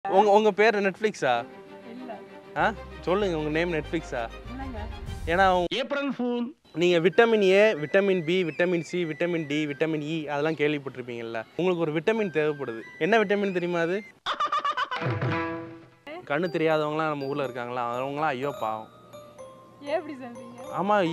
உங்க உங்க பேர் நெட்ஃப்ளிக்ஸா இல்ல ஆ சொல்லுங்க உங்க நேம் நெட்ஃப்ளிக்ஸா இல்லைங்க ஏன்னா ஏப்ரல் ஃபூல் நீங்கள் vitamin A vitamin B vitamin C vitamin D vitamin E அதெல்லாம் கேள்விப்பட்டிருப்பீங்கல்ல உங்களுக்கு ஒரு விட்டமின் தேவைப்படுது என்ன விட்டமின் தெரியுமா அது கண்ணு தெரியாதவங்களாம் நம்ம ஊரில் இருக்காங்களா அவங்களாம் ஐயோ பாவம் ஏன் இப்படி சொல்றீங்க ஆமாம்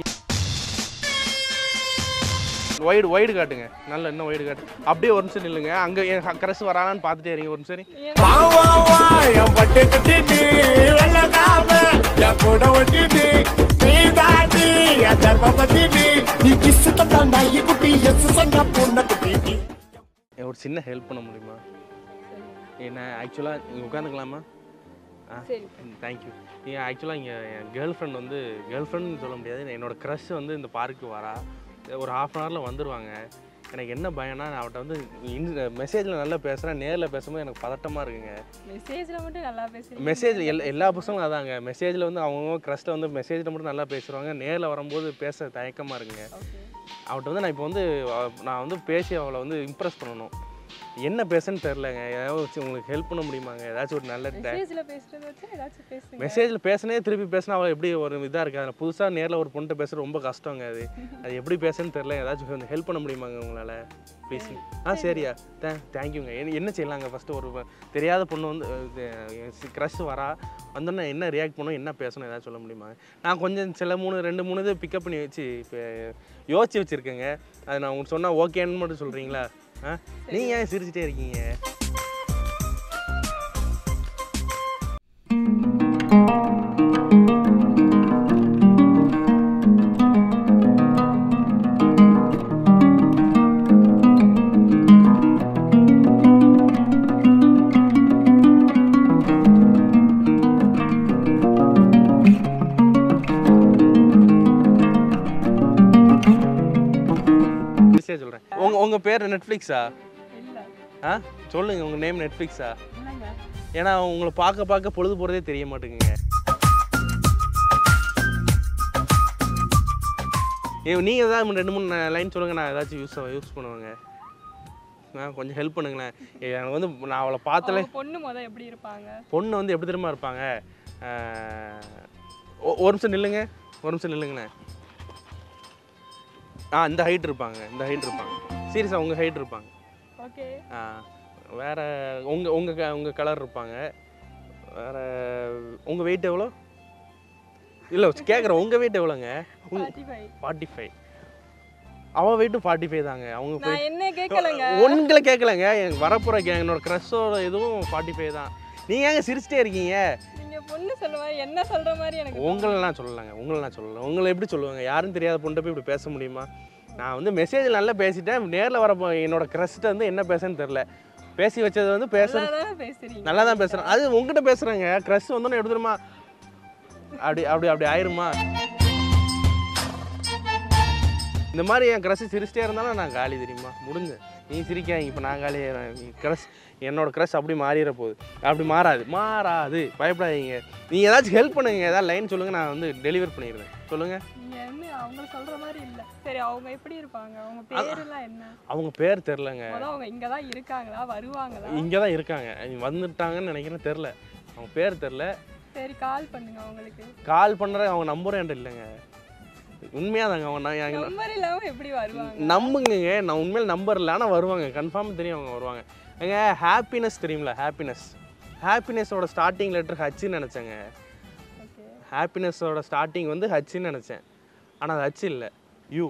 ஒய்டு ஒய்டு காட்டுங்க நல்ல இன்னும் ஒய்டு காட்டு அப்படியே ஒரு நிமிஷம் நில்லுங்க அங்கே என் கரசு வரானான்னு பார்த்துட்டே இருங்க ஒரு நிமிஷம் இரு. வா வா வா என் பட்டு கட்டிட்டு வெள்ளக்காம என் கூட ஒட்டிட்டு நீ தாண்டி என் தர்ம பத்திட்டு நீ கிசு தான் நாயி குட்டி எஸ் சங்க பொண்ணு குட்டி எனக்கு ஒரு சின்ன ஹெல்ப் பண்ண முடியுமா என்ன ஆக்சுவலாக நீங்கள் உட்காந்துக்கலாமா ஆ சரி தேங்க்யூ நீங்கள் ஆக்சுவலாக இங்கே என் கேர்ள் ஃப்ரெண்ட் வந்து கேர்ள் ஃப்ரெண்ட்னு சொல்ல முடியாது என்னோட க்ரஷ் வந்து இந்த பார்க்கு வரா ஒரு ஹாஃப் அன் ஹவரில் வந்துடுவாங்க எனக்கு என்ன பயம்னா நான் அவட்ட வந்து மெசேஜில் நல்லா பேசுகிறேன் நேரில் பேசும்போது எனக்கு பதட்டமாக இருக்குங்க மெசேஜ்ல மட்டும் நல்லா பேசுறீங்க மெசேஜில் எல்லா எல்லா பசங்களும் அதாங்க மெசேஜில் வந்து அவங்க க்ரஷில் வந்து மெசேஜில் மட்டும் நல்லா பேசுவாங்க நேரில் வரும்போது பேச தயக்கமாக இருக்குங்க ஓகே அவட்ட வந்து நான் இப்போ வந்து அவ- நான் வந்து பேசி அவளை வந்து இம்ப்ரெஸ் பண்ணணும் என்ன பேசுன்னு தெரிலங்க ஏதாவது வச்சு உங்களுக்கு ஹெல்ப் பண்ண முடியுமாங்க ஏதாச்சும் ஒரு நல்ல டை மெசேஜ்ல பேசுறது வச்சு ஏதாச்சும் பேசுங்க மெசேஜில் பேசினே திருப்பி பேசினா அவள் எப்படி ஒரு இதாக இருக்கு அதில் புதுசாக நேரில் ஒரு பொண்ணு பேசுறது ரொம்ப கஷ்டங்க அது அது எப்படி பேசுன்னு தெரில ஏதாச்சும் கொஞ்சம் ஹெல்ப் பண்ண முடியுமாங்க உங்களால் ப்ளீஸ் ஆ சரியா தே தேங்க்யூங்க என்ன என்ன செய்யலாங்க ஃபஸ்ட்டு ஒரு வ- தெரியாத பொண்ணு வந்து க்ரஷ் வரா வந்தோன்னே என்ன ரியாக்ட் பண்ணணும் என்ன பேசணும் ஏதாச்சும் சொல்ல முடியுமா நான் கொஞ்சம் சில மூணு ரெண்டு மூணு இது பிக்கப் பண்ணி வச்சு இப்போ யோசிச்சு வச்சுருக்கேங்க அது நான் உங்களுக்கு சொன்னால் ஓகேன்னு மட்டும் சொல்கிறீங்களா ஆ நீங்கள் ஏன் சிரிச்சிட்டே இருக்கீங்க ஈஸியாக சொல்கிறேன் உங்கள் உங்கள் பேர் நெட்ஃப்ளிக்ஸா இல்ல ஆ சொல்லுங்கள் உங்கள் நேம் நெட்ஃப்ளிக்ஸா இல்லைங்க ஏன்னா உங்களை பார்க்க பார்க்க பொழுது போகிறதே தெரிய மாட்டேங்குங்க ஏ நீங்கள் தான் ரெண்டு மூணு லைன் சொல்லுங்கள் நான் ஏதாச்சும் யூஸ் யூஸ் பண்ணுவேங்க ஆ கொஞ்சம் ஹெல்ப் பண்ணுங்களேன் ஏ, எனக்கு வந்து நான் அவளை பார்த்தாலே அவங்க பொண்ணு முத எப்படி இருப்பாங்க பொண்ணு வந்து எப்படி தெரியுமா இருப்பாங்க ஆ, ஒ- ஒரு நிமிஷம் நில்லுங்க ஒரு நிமிஷம் நில்லுங்கண்ணே ஆ இந்த ஹைட் இருப்பாங்க இந்த ஹைட் இருப்பாங்க சீரியஸாக உங்கள் ஹைட் இருப்பாங்க ஓகே ஆ, வேற உங்க உங்க க- உங்க கலர் இருப்பாங்க வேற உங்க வெயிட் எவ்வளோ இல்லை கேட்குறேன் உங்க வெயிட் எவ்வளோங்க ஃபார்ட்டி ஃபைவ் ஃபார்ட்டி ஃபைவ் அவள் வெயிட்டும் ஃபார்ட்டி ஃபைவ் தாங்க அவங்க நான் என்ன கேட்கலங்க உங்களை கேட்கலங்க எனக்கு வரப்போகிற கே என்னோட க்ரஷோட இதுவும் ஃபார்ட்டி ஃபைவ் தான் நீங்கள் ஏங்க சிரிச்சிட்டே இருக்கீங்க நீங்க பொண்ணு சொல்லுவா என்ன சொல்ற மாதிரி எனக்கு உங்களெல்லாம் சொல்லலாங்க உங்களெல்லாம் சொல்லலாம் உங்களை எப்படி சொல்லுவாங்க யாரும் தெரியாத பொண்ணை போய் இப்படி பேச முடியுமா நான் வந்து மெசேஜில் நல்லா பேசிட்டேன் நேரில் வரப்போ என்னோட க்ரஷ்ட்ட வந்து என்ன பேசுன்னு தெரில பேசி வச்சது வந்து பேச நல்லா தான் பேசுறீங்க நல்லா தான் பேசுகிறேன் அது உங்ககிட்ட பேசுகிறேங்க க்ரஷ் வந்தோன்னே எப்படி தெரியுமா அப்படி அப்படி அப்படி ஆயிருமா இந்த மாதிரி என் க்ரஷ் சிரிச்சிட்டே இருந்தாலும் நான் காலி தெரியுமா முடிஞ்சு நீ சிரிக்காங்க இப்போ நான் காலி க்ரஷ் என்னோட க்ரஷ் அப்படி மாறிட போகுது அப்படி மாறாது மாறாது பயப்படாதீங்க நீங்கள் ஏதாச்சும் ஹெல்ப் பண்ணுங்க ஏதாவது லைன் சொல்லுங்கள் நான் வந்து டெலிவர் பண்ணிடுறேன் சொல்லுங்கள் நீங்க என்ன அவங்க சொல்ற மாதிரி இல்ல சரி அவங்க எப்படி இருப்பாங்க அவங்க பேரெல்லாம் என்ன அவங்க பேர் தெரிலங்க முத அவங்க இங்க தான் இருக்காங்களா வருவாங்களா இங்கே தான் இருக்காங்க வந்துட்டாங்கன்னு நினைக்கிறேன் தெரில அவங்க பேர் தெரில சரி கால் பண்ணுங்க அவங்களுக்கு கால் பண்ணுற அவங்க நம்பரும் என்கிட்ட இல்லைங்க உண்மையாக தாங்க அவங்க நான் எங்க- நம்பர் இல்லாம எப்படி வருவாங்க நம்புங்கங்க நான் உண்மையில் நம்பர் இல்லை ஆனால் வருவாங்க கன்ஃபார்ம் தெரியும் அவங்க வருவாங்க ஏங்க ஹாப்பினஸ் தெரியுங்களா ஹாப்பினஸ் ஹாப்பினஸோட ஸ்டார்டிங் லெட்டர் ஹச்சுன்னு நினச்சேங்க ஓகே ஹாப்பினஸோட ஸ்டார்டிங் வந்து ஹச்சுன்னு நினச்சேன் ஆனால் அது ஹச் இல்லை யூ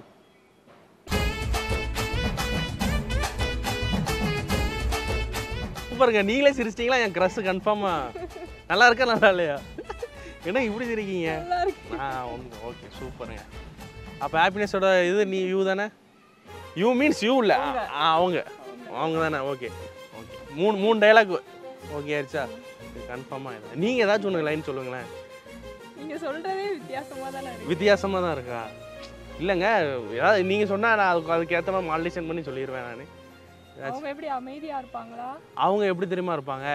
சூப்பருங்க நீங்களே சிரிச்சிட்டிங்களா என் க்ரஷ் கன்ஃபார்மாக நல்லா இருக்கா நல்லா இல்லையா என்ன இப்படி சிரிக்கீங்க நல்லா இருக்கு ஆ ஒன்று ஓகே சூப்பருங்க அப்போ ஹாப்பினஸோட இது நீ யூ தானே யூ மீன்ஸ் யூ இல்லை அவங்க அவங்க தானே ஓகே ஓகே மூணு மூணு டைலாக் ஓகே ஆயிடுச்சா கன்ஃபார்மாக இல்லை நீங்கள் ஏதாச்சும் ஒன்று லைன் சொல்லுங்களேன் நீங்க சொல்றதே வித்தியாசமா தானே இருக்கு வித்தியாசமாக தான் இருக்கா இல்லைங்க ஏதாவது நீங்கள் சொன்னால் நான் அதுக்கு அதுக்கேற்ற மாதிரி மாடலேஷன் பண்ணி சொல்லிடுவேன் நான் அவங்க எப்படி அமைதியா இருப்பாங்களா அவங்க எப்படி தெரியுமா இருப்பாங்க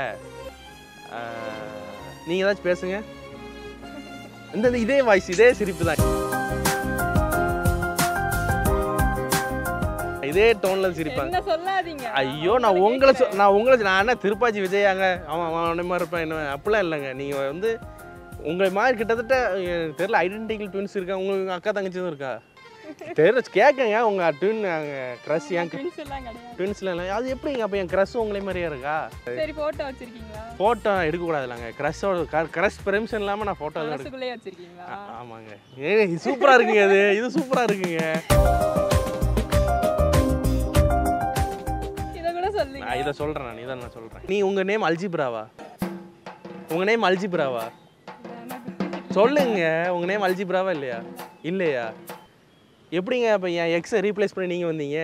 நீங்கள் ஏதாச்சும் பேசுங்க இந்த இந்த இதே வாய்ஸ் இதே சிரிப்பு தான் இதே டோனில் சிரிப்பாங்க என்ன சொல்லாதீங்க ஐயோ நான் உங்களை சொ- நான் உங்களை சொ- நான் என்ன திருப்பாச்சி விஜயாங்க அவன் அவன் அவனை மாதிரி இருப்பேன் என்ன அப்படிலாம் இல்லைங்க நீங்கள் வந்து உங்களை மாதிரி கிட்டத்தட்ட எனக்கு தெரியல ஐடென்டிக்கல் ட்வின்ஸ் இருக்கா உங்களுக்கு அக்கா தங்கச்சியும் இருக்கா தெரியல கேட்கங்க உங்கள் ட்வின் க்ரஷ் என் ட்வின்ஸ் எல்லாம் கிடையாது ட்வின்ஸ்ல இல்லை அது எப்படிங்க அப்போ என் க்ரஷ் உங்களை மாதிரியே இருக்கா சரி போட்டோ வச்சிருக்கீங்களா ஃபோட்டோ எடுக்கக்கூடாதுலாங்க க்ரஷோட க்ரஷ் பெர்மிஷன் இல்லாமல் நான் ஃபோட்டோ எல்லாம் எடுக்க மனசுக்குள்ளே வச்சிருக்கீங்களா ஆ- ஆமாங்க ஏ இது சூப்பராக இருக்குங்க அது இது சூப்பராக இருக்குங்க இதை கூட சொல்லுங்க நான் இதை சொல்கிறேன் நான் இதை நான் சொல்கிறேன் நீ உங்கள் நேம் அல்ஜிப்ராவா உங்கள் நேம் அல்ஜிப்ராவா எனக்கு சொல்லுங்க உங்கள் நேம் அல்ஜிப்ராவா இல்லையா இல்லையா எப்படிங்க இப்போ என் எக்ஸை ரீப்ளேஸ் பண்ணி நீங்கள் வந்தீங்க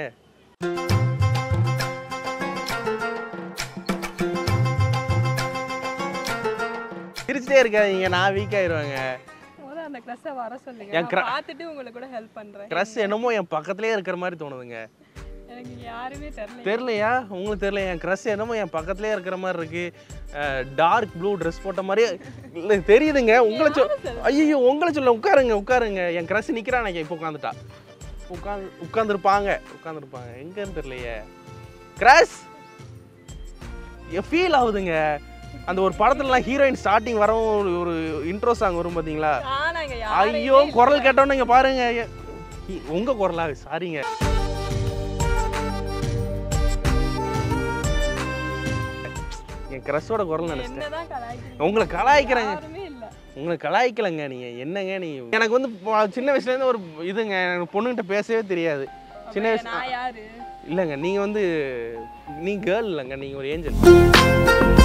சிரிச்சிட்டே இருக்காதீங்க நான் வீக் ஆயிடுவேங்க முத அந்த க்ரஷ்ஷை வர சொல்லுங்க என் நான் crush- பார்த்துட்டு உங்களுக்கு கூட ஹெல்ப் பண்றேன் க்ரஷ் என்னமோ என் பக்கத்துலேயே இருக்கிற மாதிரி தோணுதுங்க எனக்கு இங்க யாருமே தெரியல தெரியலையா உங்களுக்கு தெரியல என் க்ரஷ் என்னமோ என் பக்கத்துலேயே இருக்கிற மாதிரி இருக்கு டார்க் ப்ளூ ட்ரெஸ் போட்ட மாதிரியே இல்லை தெரியுதுங்க உங்களை சொல் ஐயோ உங்களை சொல்ல உட்காருங்க உட்காருங்க என் க்ரஷ் நிற்கிறான் இப்போ உட்காந்துட்டா உட்காந்து உட்காந்துருப்பாங்க உட்காந்துருப்பாங்க எங்கன்னு தெரியலையே க்ரஷ் ஃபீல் ஆகுதுங்க அந்த ஒரு படத்துலலாம் ஹீரோயின் ஸ்டார்டிங் வரவும் ஒரு ஒரு இன்ட்ரோ சாங் வரும் பார்த்தீங்களா ஆனாங்க ஐயோ குரல் கேட்டோன்னு இங்க பாருங்க எ- இ- உங்க குரலா சாரிங்க என் கிரஷோட குரல் நினைச்சிட்டேன் என்னதான் கலாய்க்கிறீங்க உங்களை கலாய்க்கிறேங்க யாருமே இல்ல உங்களை கலாய்க்கலைங்க நீங்க என்னங்க நீ எனக்கு வந்து ப- சின்ன வயசுல இருந்து ஒரு இதுங்க எனக்கு பொண்ணுகிட்ட பேசவே தெரியாது சின்ன அப்ப வயசு நான் யாரு இல்லைங்க நீங்க வந்து நீ கேர்ள் இல்லைங்க நீங்க ஒரு ஏஞ்சல்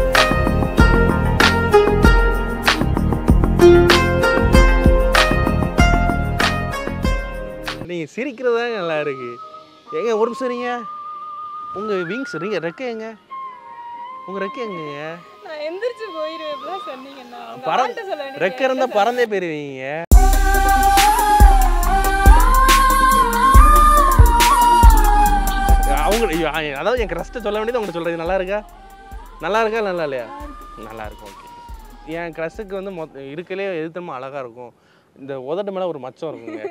நீங்க சிரிக்கிறது தான் நல்லா இருக்கு ஏங்க ஒரு நிமிஷம் இருங்க உங்க விங்ஸ் நீங்க ரெக்கை எங்க உங்க ரெக்கை எங்கங்க நான் எந்திரிச்சு போயிருவேன் இப்படிலாம் சொன்னீங்கன்னா உங்க பறந்து- ஆள்கிட்ட சொல்ல வேண்டியது ரெக்கை இருந்தா பறந்தே போயிருவீங்க அவங்க ஐயோ, ஆ- அதாவது என் கிரஸ்ட்டை சொல்ல வேண்டியது உங்களுக்கு சொல்றது நல்லா இருக்கா நல்லா இருக்கா நல்லா இல்லையா நல்லா இருக்கும் ஓகே என் க்ரஷுக்கு வந்து மொத்த இருக்கலே எதுத்தமா அழகா இருக்கும் இந்த உதட்டு மேல ஒரு மச்சம் இருக்குங்க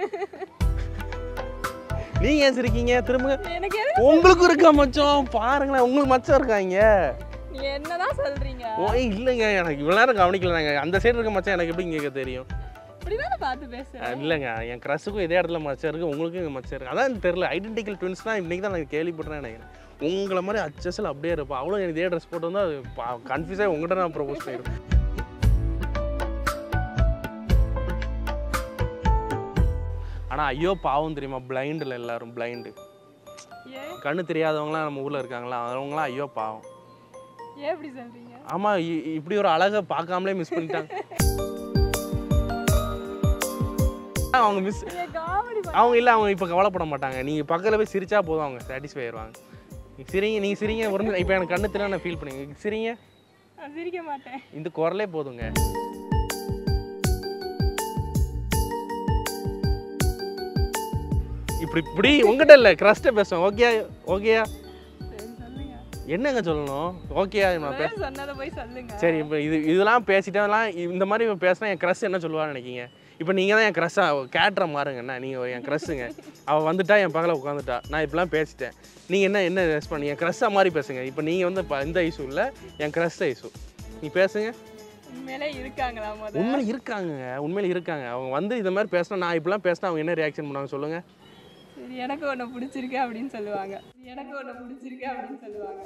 நீங்க ஏன் சிரிக்கீங்க திரும்ப எனக்கு எதுக்கு உங்களுக்கு இருக்கா மச்சம் பாருங்களேன் உங்களுக்கு மச்சம் இருக்காங்க நீங்க என்னதான் சொல்றீங்க ஓ இல்லைங்க எனக்கு இவ்வளோ நேரம் கவனிக்கலங்க அந்த சைடு இருக்க மச்சான் எனக்கு எப்படி இங்கே தெரியும் இப்படிதானே பார்த்து பேசுறேன் அஹ் இல்லைங்க என் க்ரஷுக்கும் இதே இடத்துல மச்சம் இருக்குது உங்களுக்கும் இங்கே மச்சம் இருக்குது அதான் எனக்கு தெரியல ஐடென்டிக்கல் ட்வின்ஸ் தான் இன்றைக்கி தான் நான் கேள்விப்படுறேன் நினைக்கிறேன் உங்களை மாதிரி அச்சஸில் அப்படியே இருப்பா அவ்வளோ எனக்கு இதே ட்ரெஸ் போட்டு வந்தால் அது கன்ஃபியூஸாக உங்கள்கிட்ட நான் ப்ரொபோஸ் பண்ணிடுவேன் ஆனால் ஐயோ பாவம் தெரியுமா பிளைண்டில் எல்லாரும் பிளைண்டு ஏன் கண்ணு தெரியாதவங்களாம் நம்ம ஊரில் இருக்காங்களா அவங்களாம் ஐயோ பாவம் ஏன் இப்படி சொல்றீங்க ஆமாம் இப்படி ஒரு அழகை பார்க்காமலே மிஸ் பண்ணிட்டாங்க அவங்க மிஸ் நீங்க காமெடி அவங்க இல்லை அவங்க இப்போ கவலைப்பட மாட்டாங்க நீங்கள் பக்கத்தில் போய் சிரிச்சா போதும் அவங்க சாட்டிஸ்ஃபை ஆயிடுவாங்க நீங்க சிரிங்க நீங்கள் சிரிங்க ஒரு இப்போ எனக்கு கண்ணு தெரியல நான் ஃபீல் பண்ணுங்க சிரிங்க நான் சிரிக்க மாட்டேன் இந்த குரலே போதுங்க இப்படி இப்படி உங்ககிட்ட இல்லை க்ரஸ்ட்டை பேசுவேன் ஓகே ஓகேயா சரி சொல்லுங்க என்னங்க சொல்லணும் ஓகேயா நான் பே வேற சொன்னதை போய் சொல்லுங்க சரி இப்போ இது இதெல்லாம் பேசிட்டேலாம் இந்த மாதிரி பேசினா என் க்ரஷ் என்ன சொல்லுவான்னு நினைக்கிங்க இப்போ நீங்கள் தான் என் க்ரஷ்ஷாக கேட்டுற மாறுங்கண்ணா நீங்கள் என் க்ரஷ்ஷுங்க அவள் வந்துட்டா என் பக்கத்தில் உட்காந்துட்டா நான் இப்படிலாம் பேசிட்டேன் நீங்கள் என்ன என்ன ரெஸ்பாண்ட் என் க்ரஷ்ஷாக மாதிரி பேசுங்க இப்போ நீங்கள் வந்து இப்போ இந்த இஷ்யூ இல்லை என் க்ரஷ் இஷ்யூ நீ பேசுங்க உண்மையிலே இருக்காங்களா முத உண்மையில இருக்காங்கங்க உண்மையில இருக்காங்க அவங்க வந்து இந்த மாதிரி பேசினா நான் இப்படிலாம் பேசினா அவங்க என்ன ரியாக்ஷன் பண்ணுவாங்க சொல்லுங்கள் சரி எனக்கு ஒன்று பிடிச்சிருக்கு அப்படின்னு சொல்லுவாங்க எனக்கு ஒன்று பிடிச்சிருக்கு அப்படின்னு சொல்லுவாங்க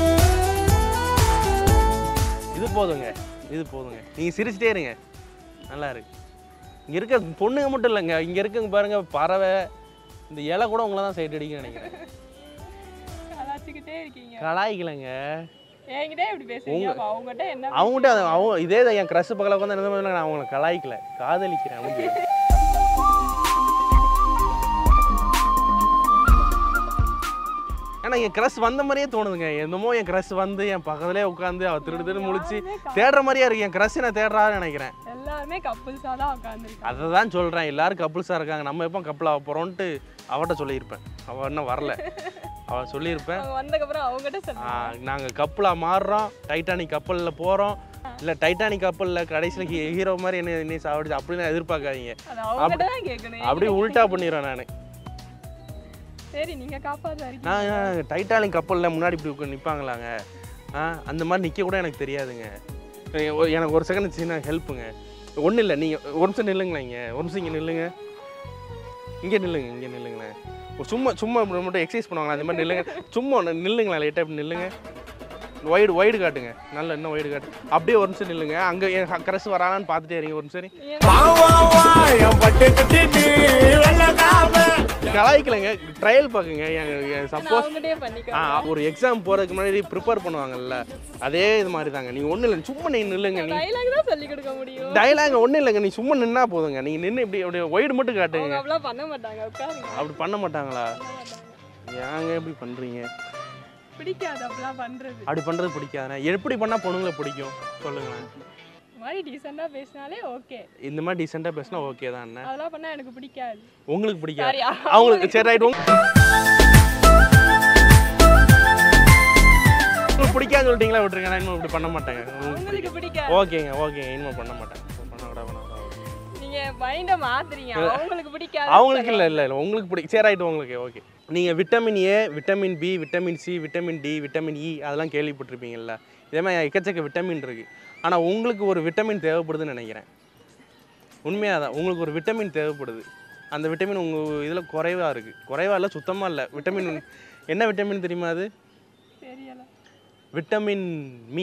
இது போதுங்க இது போதுங்க நீங்கள் சிரிச்சிட்டே இருங்க நல்லா இருக்கு இங்கே இருக்க பொண்ணுங்க மட்டும் இல்லைங்க இங்கே இருக்கங்க பாருங்க பறவை இந்த இலை கூட உங்களை தான் சைட் அடிக்க நினைக்கிறேன் கலாச்சிக்கிட்டே இருக்கீங்க கலாய்க்கலைங்க என்கிட்ட இப்படி பேசுறீங்க அப்ப அவங்ககிட்ட என்ன அவங்ககிட்ட அது அவங்க இதே தான் என் க்ரஷ் பக்கத்தில் உட்காந்து என்ன பண்ணல நான் அவங்கள கலாய்க்கல காதலிக்கிறேன் அவங்க ஏன்னா என் க்ரஷ் வந்த மாதிரியே தோணுதுங்க என்னமோ என் க்ரஷ் வந்து என் பக்கத்துலேயே உட்காந்து அவ திருடு திருடு முழிச்சு தேடுற மாதிரியே இருக்கு என் க்ரஷ் நான் தேடுறான்னு நினைக்கிறேன் எல்லாருமே கப்புள்ஸாக தான் உட்காந்துருக்காங்க அதை தான் சொல்கிறேன் எல்லாரும் கப்புள்ஸாக இருக்காங்க நம்ம எப்போ கப்புள் ஆக போகிறோன்ட்டு அவட்ட சொல்லியிருப்பேன் அவள் இன்னும் வரல அவள் சொல்லியிருப்பேன் அவங்க வந்ததுக்கப்புறம் அவங்ககிட்ட சொல்லுங்க நாங்கள் கப்பலாக மாறுறோம் டைட்டானிக் கப்பலில் போகிறோம் இல்லை டைட்டானிக் கப்பலில் கடைசியில் ஹீரோ மாதிரி என்ன என்ன சாப்பிடுச்சு அப்படின்னு எதிர்பார்க்காதீங்க அது அவங்ககிட்ட தான் கேட்கணும் அப்படியே உல்ட்டா பண்ணிடுறேன் நான் சரி நீங்க காப்பாத இருக்கீங்க நான் நான் டைட்டானிக் கப்பலில் முன்னாடி இப்படி உட்காந்து நிற்பாங்களாங்க ஆ அந்த மாதிரி நிற்க கூட எனக்கு தெரியாதுங்க எ- ஒ- எனக்கு ஒரு செகண்ட் சின்ன ஹெல்ப்புங்க ஒன்றும் இல்லை நீங்கள் ஒரு நிமிஷம் நில்லுங்களேன் இங்கே ஒரு நிமிஷம் இங்கே நில்லுங்க இங்கே நில்லுங்க இங்கே நில்லுங்களேன் ஒரு சும்மா சும்மா இப்படி மட்டும் எக்ஸசைஸ் பண்ணுவாங்களா அந்த மாதிரி நில்லுங்க சும்மா ஒன்று நில்லுங்களேன் லைட்டாக இப்படி நில்லுங்க ஒய்டு ஒய்டு காட்டுங்க நல்ல இன்னும் ஒய்டு காட்டு அப்படியே ஒரு நிமிஷம் நில்லுங்க அங்கே என் கரசு வரானான்னு பார்த்துட்டே இருங்க ஒரு நிமிஷம் இரு. வா வா வா என் பட்டு கட்டி நீ வெள்ளக்காம கலாய்க்கலைங்க ட்ரையல் பார்க்குங்க என் சப்போஸ் அவங்ககிட்டயே பண்ணிக்கோ ஆ ஒரு எக்ஸாம் போகிறதுக்கு முன்னாடி ப்ரிப்பேர் பண்ணுவாங்கல்ல அதே இது மாதிரி தாங்க நீங்கள் ஒன்றும் இல்லை சும்மா நீ நில்லுங்க நீ டைலாக் தான் சொல்லி கொடுக்க முடியும் டைலாக் ஒன்றும் இல்லைங்க நீ சும்மா நின்னா போதுங்க நீங்கள் நின்று இப்படி அப்படியே ஒய்டு மட்டும் காட்டுங்க அவங்க அவ்வளோ பண்ண மாட்டாங்க உட்காருங்க அப்படி பண்ண மாட்டாங்களா பண்ண மாட்டாங்க ஏங்க இப்படி பண்ணுறீங்க பிடிக்காது அப்படிலாம் பண்றது அப்படி பண்ணுறது பிடிக்காதுண்ணே எப்படி பண்ணால் பொண்ணுங்களை பிடிக்கும் சொல்லுங்களேன் இந்த மாதிரி டீசெண்டா பேசினாலே ஓகே இந்த மாதிரி டீசெண்டாக பேசினா ஓகே தான் அண்ணே அதெல்லாம் பண்ணா எனக்கு பிடிக்காது உங்களுக்கு பிடிக்காது சாரி அவங்களுக்கு சரி ரைட் உங்களுக்கு பிடிக்காதுன்னு சொல்லிட்டீங்களா விட்டுருங்க நான் இன்னும் இப்படி பண்ண மாட்டேங்க உங்களுக்கு அவங்களுக்கு பிடிக்காது ஓகேங்க ஓகேங்க இனிமேல் பண்ண மாட்டேன் பண்ண விட பண்ண விட நீங்க மைண்ட மாத்துறீங்க அவங்களுக்கு பிடிக்காது அவங்களுக்கு இல்லை இல்லை இல்லை உங்களுக்கு பிடி சரி ஆகிட்டு உங்களுக்கு ஓகே நீங்கள் vitamin A vitamin B vitamin C vitamin D vitamin E அதெல்லாம் கேள்விப்பட்டிருப்பீங்கல்ல இதே மாதிரி எக்கச்சக்க விட்டமின் இருக்குது ஆனால் உங்களுக்கு ஒரு விட்டமின் தேவைப்படுதுன்னு நினைக்கிறேன் உண்மையாக தான் உங்களுக்கு ஒரு விட்டமின் தேவைப்படுது அந்த விட்டமின் உங்கள் இதில் குறைவாக இருக்குது குறைவாக இல்லை சுத்தமாக இல்லை விட்டமின் என்ன விட்டமின் தெரியுமா அது தெரியல விட்டமின் மீ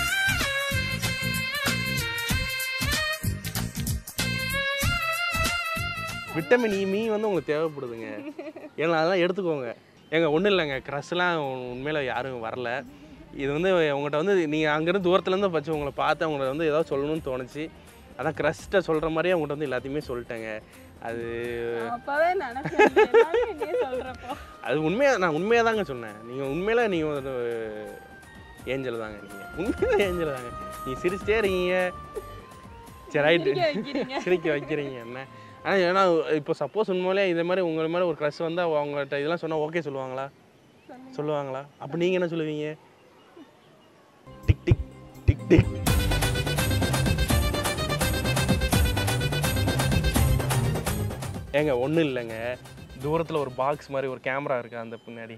விட்டமின் இ மீ வந்து உங்களுக்கு தேவைப்படுதுங்க ஏன்னா அதெல்லாம் எடுத்துக்கோங்க ஏங்க ஒன்றும் இல்லைங்க க்ரஷ்லாம் உண்மையில் யாரும் வரல இது வந்து உங்கள்கிட்ட வந்து நீங்கள் அங்கேருந்து தூரத்துலேருந்து பச்சு உங்களை பார்த்து உங்களை வந்து ஏதாவது சொல்லணும்னு தோணுச்சு அதான் க்ரஷ்ட்டை சொல்கிற மாதிரியே உங்கள்கிட்ட வந்து எல்லாத்தையுமே சொல்லிட்டேங்க அது நான் அப்பவே நினைச்சேன் நீ எல்லாமே என்னையே சொல்றப்போ அது உண்மையாக நான் உண்மையாக தாங்க சொன்னேன் நீங்கள் உண்மையில நீங்கள் ஒரு ஏஞ்சல் தாங்க நீங்கள் உண்மையில ஏஞ்சல் தாங்க நீ சிரிச்சிட்டே இருக்கீங்க சரி ரைட்டு சிரிக்க வைக்கிறீங்க சிரிக்க வைக்கிறீங்க என்ன ஆனால் ஏன்னா இப்போ சப்போஸ் உண்மையிலே இதே மாதிரி உங்கள் மேலே ஒரு க்ரஷ் வந்தால் அவங்கள்ட்ட இதெல்லாம் சொன்னால் ஓகே சொல்லுவாங்களா சொல்லுங்க. சொல்லுவாங்களா அப்போ நீங்கள் என்ன சொல்லுவீங்க டிக் டிக் டிக் டிக் ஏங்க ஒன்றும் இல்லைங்க தூரத்தில் ஒரு பாக்ஸ் மாதிரி ஒரு கேமரா இருக்கு அந்த பின்னாடி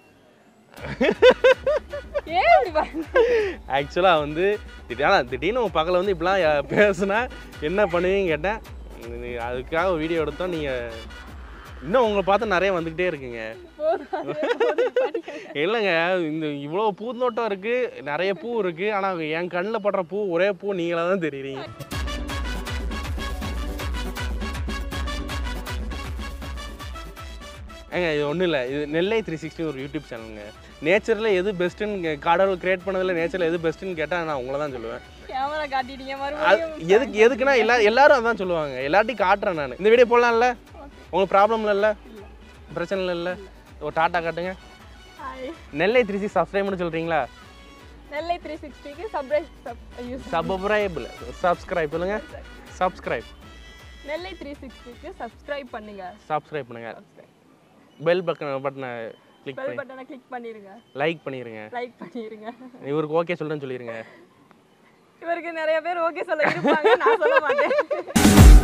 ஏன் இப்படி பண்ற? ஆக்சுவலாக வந்து திடீர்னு திடீர்னு உங்கள் பக்கத்தில் வந்து இப்படிலாம் யா- பேசுனா என்ன பண்ணுவீங்க கேட்டேன் நீ- அதுக்காக ஒரு வீடியோ எடுத்தோம் நீங்கள் இன்னும் உங்களை பார்த்து நிறைய வந்துக்கிட்டே இருக்குங்க போதும், அதுவே போதும், படிக்காத. இல்லைங்க இந்த இவ்வளோ பூந்தோட்டம் இருக்குது நிறைய பூ இருக்குது ஆனால் என் கண்ணில் படுற பூ ஒரே பூ நீங்களாக தான் தெரியுறீங்க ஏங்க இது ஒன்றும் இல்லை இது நெல்லை த்ரீ சிக்ஸ்டி ஒரு யூடியூப் சேனலுங்க நேச்சரில் எது பெஸ்ட்டுன்னு கடவுள் கிரியேட் பண்ணதில் நேச்சரில் எது பெஸ்ட்டுன்னு கேட்டால் நான் உங்களை தான் சொல்லுவேன் கேமரா காட்டிட்டீங்க அது மறுபடியும் எதுக்கு எதுக்குன்னா எல்லா எல்லாரும் அதான் சொல்லுவாங்க எல்லார்ட்டையும் காட்டுறேன் நான் இந்த வீடியோ போடலாம்ல உங்களுக்கு ப்ராப்ளம் இல்லைல்ல பிரச்சனை இல்லைல்ல ஒரு டாட்டா காட்டுங்க ஹாய் நெல்லை த்ரீ சிக்ஸ் சப்ஸ்கிரைப்னு சொல்கிறீங்களா நெல்லை த்ரீ சிக்ஸ்டிக்கு சப்ரைஸ் யூஸ் சப்ஸ்கிரைப் சப்ஸ்கிரைப் சொல்லுங்க சப்ஸ்கிரைப் நெல்லை த்ரீ சிக்ஸ்டிக்கு சப்ஸ்கிரைப் பண்ணுங்க சப்ஸ்கிரைப் பண்ணுங்க பெல் பட்டன் பட்டனை கிளிக் பெல் பண்ணி பட்டனை கிளிக் பண்ணிருங்க லைக் பண்ணிடுங்க லைக் பண்ணிருங்க இவருக்கு ஓகே சொல்றேன்னு சொல்லிடுங்க இவருக்கு நிறைய பேர் ஓகே சொல்ல இருப்பாங்க நான் சொல்ல மாட்டேன்